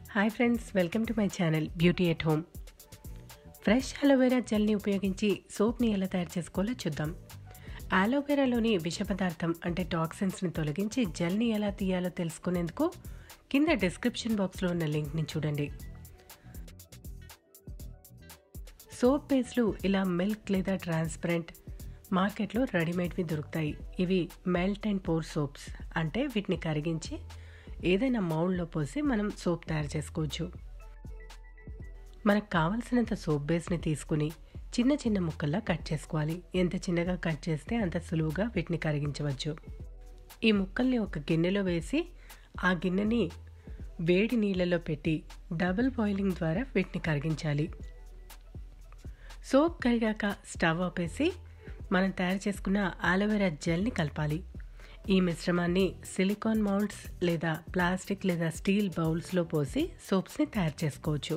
hi friends welcome to my channel beauty at home fresh aloe vera జెల్ని ఉపయోగించి సోప్ని ఎలా తయారు చేసుకోవాలో చూద్దాం అలోవెరాలోని విష పదార్థం అంటే టాక్సిన్స్ని తొలగించి జెల్ని ఎలా తీయాలో తెలుసుకునేందుకు కింద డిస్క్రిప్షన్ బాక్స్లో ఉన్న లింక్ని చూడండి సోప్ బేస్లు ఇలా మిల్క్ లేదా ట్రాన్స్పరెంట్ మార్కెట్లో రెడీమేడ్వి దొరుకుతాయి ఇవి మెల్ట్ అండ్ పోర్ సోప్స్ అంటే వీటిని కరిగించి ఏదైనా మౌల్డ్లో పోసి మనం సోప్ తయారు చేసుకోవచ్చు మనకు కావలసినంత సోప్ బేస్ని తీసుకుని చిన్న చిన్న ముక్కల్లా కట్ చేసుకోవాలి ఎంత చిన్నగా కట్ చేస్తే అంత సులువుగా వీటిని కరిగించవచ్చు ఈ ముక్కల్ని ఒక గిన్నెలో వేసి ఆ గిన్నెని వేడి నీళ్ళలో పెట్టి డబుల్ బాయిలింగ్ ద్వారా వీటిని కరిగించాలి సోప్ కరిగాక స్టవ్ ఆపేసి మనం తయారు చేసుకున్న ఆలోవెరా జెల్ని కలపాలి ఈ మిశ్రమాన్ని సిలికాన్ మౌల్డ్స్ లేదా ప్లాస్టిక్ లేదా స్టీల్ బౌల్స్లో పోసి సోప్స్ని తయారు చేసుకోవచ్చు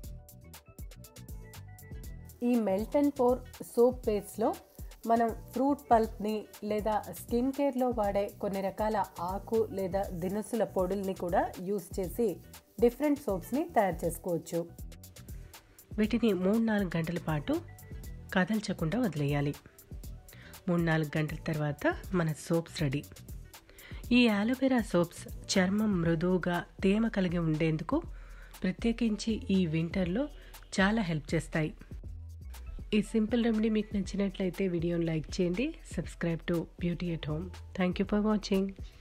ఈ మెల్ట్ అండ్ పోర్ సోప్ పేస్ట్లో మనం ఫ్రూట్ పల్ప్ని లేదా స్కిన్ కేర్లో వాడే కొన్ని రకాల ఆకు లేదా దినుసుల పొడుల్ని కూడా యూస్ చేసి డిఫరెంట్ సోప్స్ని తయారు చేసుకోవచ్చు వీటిని మూడు నాలుగు గంటల పాటు కదల్చకుండా వదిలేయాలి మూడు నాలుగు గంటల తర్వాత మన సోప్స్ రెడీ ఈ ఆలోవెరా సోప్స్ చర్మం మృదువుగా తేమ కలిగి ఉండేందుకు ప్రత్యేకించి ఈ వింటర్లో చాలా హెల్ప్ చేస్తాయి ఈ సింపుల్ రెమెడీ మీకు నచ్చినట్లయితే వీడియోని లైక్ చేయండి subscribe to beauty at home thank you for watching